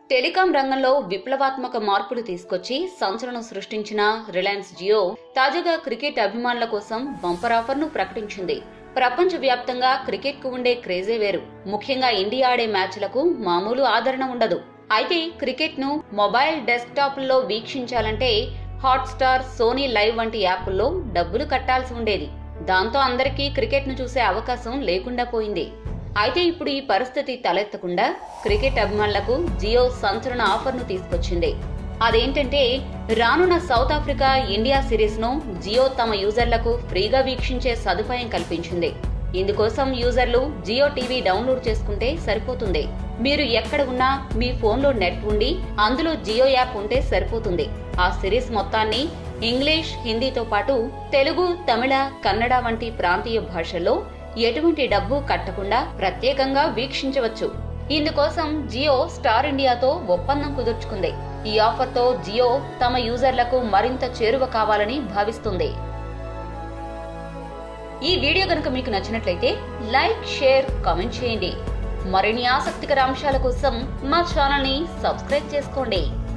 telecom రంగంలో విప్లవాత్మక మార్పులు తీసుకొచ్చి సంచలనం సృష్టించిన రిలయన్స్ జియో తాజాగా క్రికెట్ అభిమానుల కోసం బంపర్ ఆఫర్ ను ప్రకటించింది ప్రపంచ వ్యాప్తంగా క్రికెట్ కు ఉండే క్రేజే వేరు ముఖ్యంగా ఇండియా ఆడే మ్యాచ్లకు మామూలు ఆదరణ ఉండదు అయితే క్రికెట్ ను మొబైల్ డెస్క్టాప్ లో వీక్షించాలంటే హాట్స్టార్ సోనీ లైవ్ వంటి యాప్ల్లో డబ్బులు కట్టాల్సి ఉండేది దాంతో అందరికీ క్రికెట్ ను చూసే అవకాశం లేకుండా పోయింది అయితే ఇప్పుడు ఈ పరిస్థితి తలెత్తకుండా క్రికెట్ అభిమానులకు జియో సంచలన ఆఫర్ ను తీసుకొచ్చింది అదేంటంటే రానున్న సౌత్ ఆఫ్రికా ఇండియా సిరీస్ ను జియో తమ యూజర్లకు ఫ్రీగా వీక్షించే సదుపాయం కల్పించింది ఇందుకోసం యూజర్లు జియో టీవీ డౌన్లోడ్ చేసుకుంటే సరిపోతుంది మీరు ఎక్కడ ఉన్నా మీ ఫోన్లో నెట్ ఉండి అందులో జియో యాప్ ఉంటే సరిపోతుంది ఆ సిరీస్ మొత్తాన్ని ఇంగ్లీష్ హిందీతో పాటు తెలుగు తమిళ కన్నడ వంటి ప్రాంతీయ భాషల్లో ఎటువంటి డబ్బు కట్టకుండా ప్రత్యేకంగా వీక్షించవచ్చు ఇందుకోసం జియో స్టార్ ఇండియాతో ఒప్పందం కుదుర్చుకుంది ఈ ఆఫర్తో జియో తమ యూజర్లకు మరింత చేరువ కావాలని భావిస్తుంది ఈ వీడియో కనుక మీకు నచ్చినట్లయితే లైక్ షేర్ కామెంట్ చేయండి మరిన్ని ఆసక్తికర అంశాల కోసం మా ఛానల్ ని సబ్స్క్రైబ్ చేసుకోండి